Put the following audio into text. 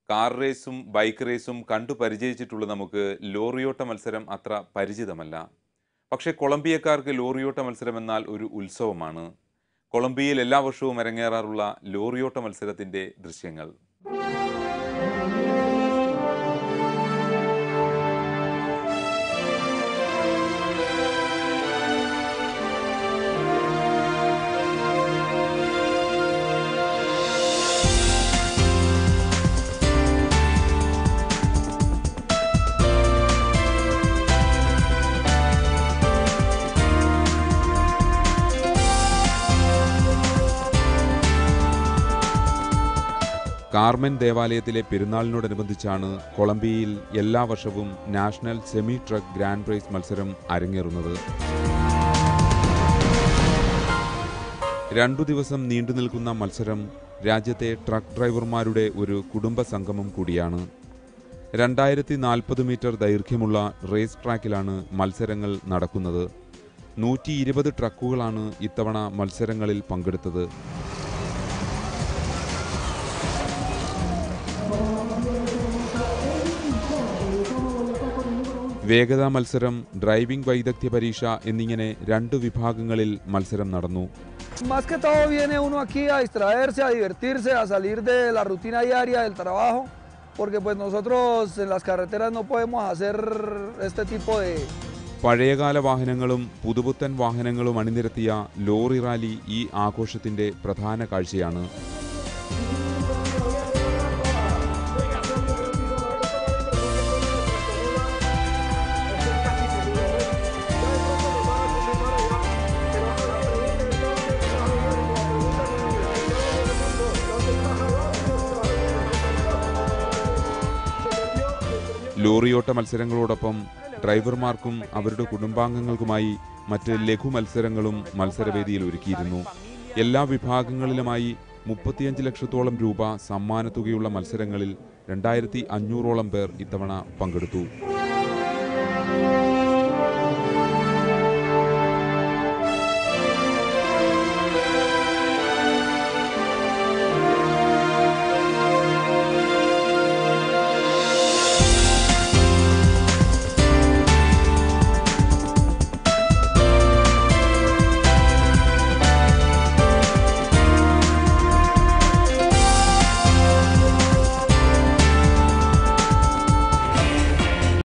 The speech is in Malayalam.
കാർ റേസും ബൈക്ക് റേസും കണ്ടു പരിചയിച്ചിട്ടുള്ള നമുക്ക് ലോറിയോട്ട മത്സരം അത്ര പരിചിതമല്ല പക്ഷേ കൊളംബിയക്കാർക്ക് ലോറിയോട്ട മത്സരം എന്നാൽ ഒരു ഉത്സവമാണ് കൊളംബിയയിൽ എല്ലാ വർഷവും അരങ്ങേറാറുള്ള ലോറിയോട്ട മത്സരത്തിന്റെ ദൃശ്യങ്ങൾ കാർമെൻ ദേവാലയത്തിലെ പെരുന്നാളിനോടനുബന്ധിച്ചാണ് കൊളംബിയയിൽ എല്ലാ വർഷവും national semi truck grand prix മത്സരം അരങ്ങേറുന്നത് രണ്ടു ദിവസം നീണ്ടു നിൽക്കുന്ന മത്സരം രാജ്യത്തെ ട്രക്ക് ഡ്രൈവർമാരുടെ ഒരു കുടുംബ സംഗമം കൂടിയാണ് രണ്ടായിരത്തി നാൽപ്പത് മീറ്റർ ദൈർഘ്യമുള്ള റേസ് ട്രാക്കിലാണ് മത്സരങ്ങൾ നടക്കുന്നത് നൂറ്റി ഇരുപത് ട്രക്കുകളാണ് ഇത്തവണ മത്സരങ്ങളിൽ പങ്കെടുത്തത് വേഗതാ മത്സരം ഡ്രൈവിംഗ് വൈദഗ്ധ്യ പരീക്ഷ എന്നിങ്ങനെ രണ്ട് വിഭാഗങ്ങളിൽ മത്സരം നടന്നു Más que todo viene uno aquí a distraerse, a divertirse, a salir de la rutina diaria del trabajo, porque pues nosotros en las carreteras no podemos hacer este tipo de, പഴയകാല വാഹനങ്ങളും പുതുപുത്തൻ വാഹനങ്ങളും അണിനിരത്തിയ ലോറി റാലി ഈ ആഘോഷത്തിന്റെ പ്രധാന കാഴ്ചയാണ് ലോറിയോട്ട മത്സരങ്ങളോടൊപ്പം ഡ്രൈവർമാർക്കും അവരുടെ കുടുംബാംഗങ്ങൾക്കുമായി മറ്റ് ലഘു മത്സരങ്ങളും മത്സരവേദിയിൽ ഒരുക്കിയിരുന്നു എല്ലാ വിഭാഗങ്ങളിലുമായി മുപ്പത്തിയഞ്ച് ലക്ഷത്തോളം രൂപ സമ്മാനത്തുകയുള്ള മത്സരങ്ങളിൽ രണ്ടായിരത്തി അഞ്ഞൂറോളം പേർ ഇത്തവണ പങ്കെടുത്തു